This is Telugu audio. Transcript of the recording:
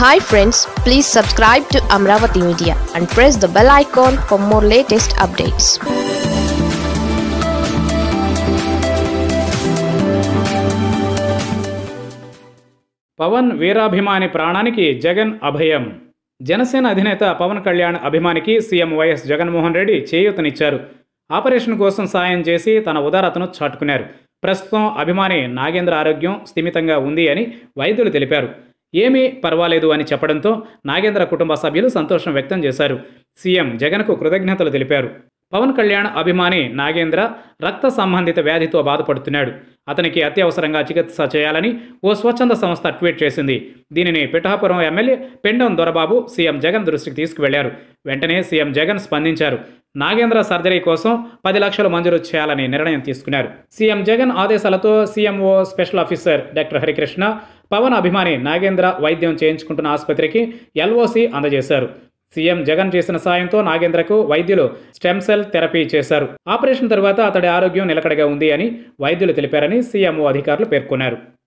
hi friends please subscribe to Amaravati media and press the bell icon for more latest updates Pawan వీరాభిమాని ప్రాణానికి జగన్ అభయం జనసేన అధినేత పవన్ కళ్యాణ్ అభిమానికి సీఎం వైఎస్ జగన్మోహన్ రెడ్డి చేయూతనిచ్చారు ఆపరేషన్ కోసం సాయం చేసి తన ఉదారతను చాటుకున్నారు ప్రస్తుతం అభిమాని నాగేంద్ర ఆరోగ్యం స్థిమితంగా ఉంది అని వైద్యులు తెలిపారు ఏమీ పర్వాలేదు అని చెప్పడంతో నాగేంద్ర కుటుంబ సభ్యులు సంతోషం వ్యక్తం చేశారు సీఎం జగన్కు కృతజ్ఞతలు తెలిపారు పవన్ కళ్యాణ్ అభిమాని నాగేంద్ర రక్త సంబంధిత వ్యాధితో బాధపడుతున్నాడు అతనికి అత్యవసరంగా చికిత్స చేయాలని ఓ స్వచ్ఛంద సంస్థ ట్వీట్ చేసింది దీనిని పిఠాపురం ఎమ్మెల్యే పెండం దొరబాబు సీఎం జగన్ దృష్టికి తీసుకువెళ్లారు వెంటనే సీఎం జగన్ స్పందించారు నాగేంద్ర సర్జరీ కోసం పది లక్షలు మంజూరు చేయాలని నిర్ణయం తీసుకున్నారు సీఎం జగన్ ఆదేశాలతో CMO special officer doctor Harikrishna Pawan అభిమాని నాగేంద్ర వైద్యం చేయించుకుంటున్న ఆసుపత్రికి ఎల్ఓసి అందజేశారు సీఎం జగన్ చేసిన సాయంతో నాగేంద్రకు వైద్యులు స్టెమ్ సెల్ థెరపీ చేశారు ఆపరేషన్ తర్వాత అతడి ఆరోగ్యం నిలకడగా ఉంది అని వైద్యులు తెలిపారని సీఎంఓ అధికారులు పేర్కొన్నారు